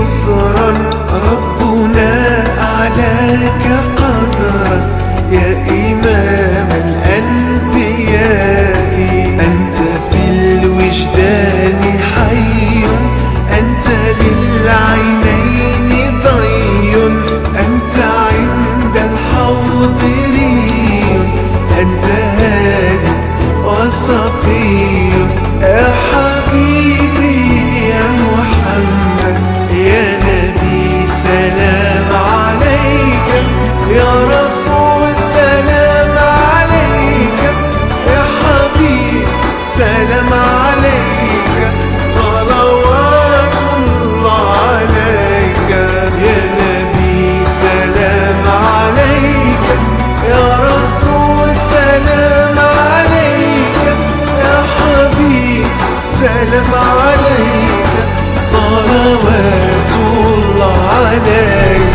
نصرا ربنا أعلاك قدرا يا إمام الأنبياء أنت في الوجدان حي أنت للعينين ضي أنت عند الحوض ري أنت هادي وصفي يا حبيبي يا محمد يا نبي سلام عليك يا رسول سلام عليك يا حبيب سلام عليك صلوات الله عليك يا نبي سلام عليك يا رسول سلام عليك يا حبيب سلام عليك صلوات الله عليك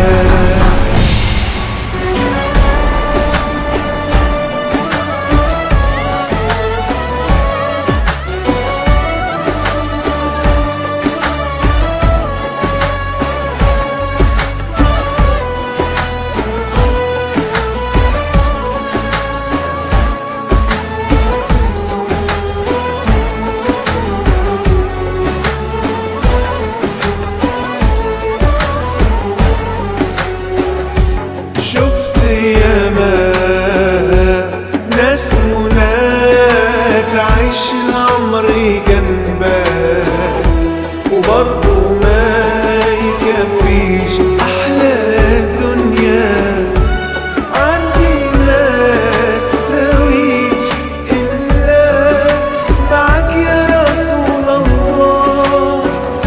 شفت ياما ناس منى تعيش العمر جنبك وبرضه ما يكفيش أحلى دنيا عندي ما تساويش إلا معاك يا رسول الله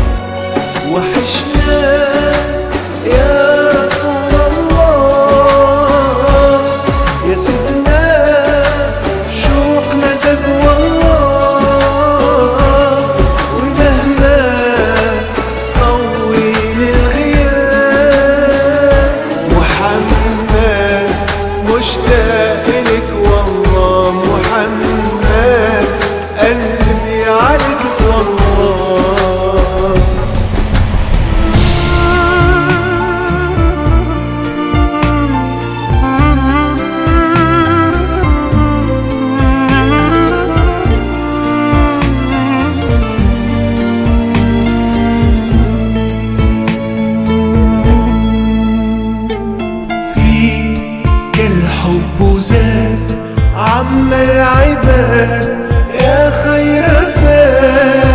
وحشنا يا رسول الله يا سيدنا شوقنا زاد والله ومهما طول الغياب محمد مشتاق لك والله محمد قلبي عليك صلى فيك الحب زاد عم العباد يا خير زاد